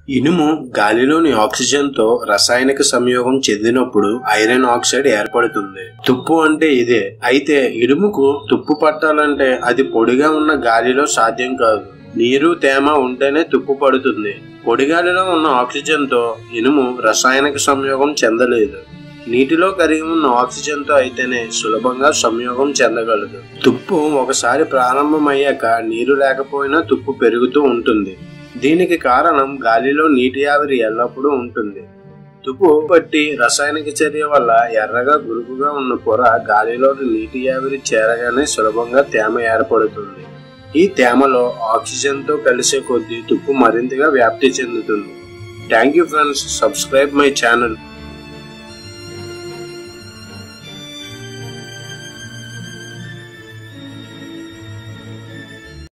ఇనుము గాలిలోని ఆక్సిజన్తో రసాయనిక సంయోగం చెందినప్పుడు ఐరన్ ఆక్సైడ్ ఏర్పడుతుంది తుప్పు అంటే ఇదే అయితే ఇనుముకు తుప్పు పట్టాలంటే అది పొడిగా ఉన్న గాలిలో సాధ్యం కాదు నీరు తేమ ఉంటేనే తుప్పు పడుతుంది పొడిగాలిలో ఉన్న ఆక్సిజన్తో ఇనుము రసాయనిక సంయోగం చెందలేదు నీటిలో కరిగి ఉన్న ఆక్సిజన్తో అయితేనే సులభంగా సంయోగం చెందగలదు తుప్పు ఒకసారి ప్రారంభమయ్యాక నీరు లేకపోయినా తుప్పు పెరుగుతూ ఉంటుంది దీనికి కారణం గాలిలో నీటి ఆవిరి ఎల్లప్పుడూ ఉంటుంది తుప్పు పట్టి రసాయనిక చర్య వల్ల ఎర్రగా గురుకుగా ఉన్న పొర గాలిలోని నీటి ఆవిరి చేరగానే సులభంగా తేమ ఏర్పడుతుంది ఈ తేమలో ఆక్సిజన్ తో కలిసే కొద్దీ తుప్పు మరింతగా వ్యాప్తి చెందుతుంది thank you friends subscribe my channel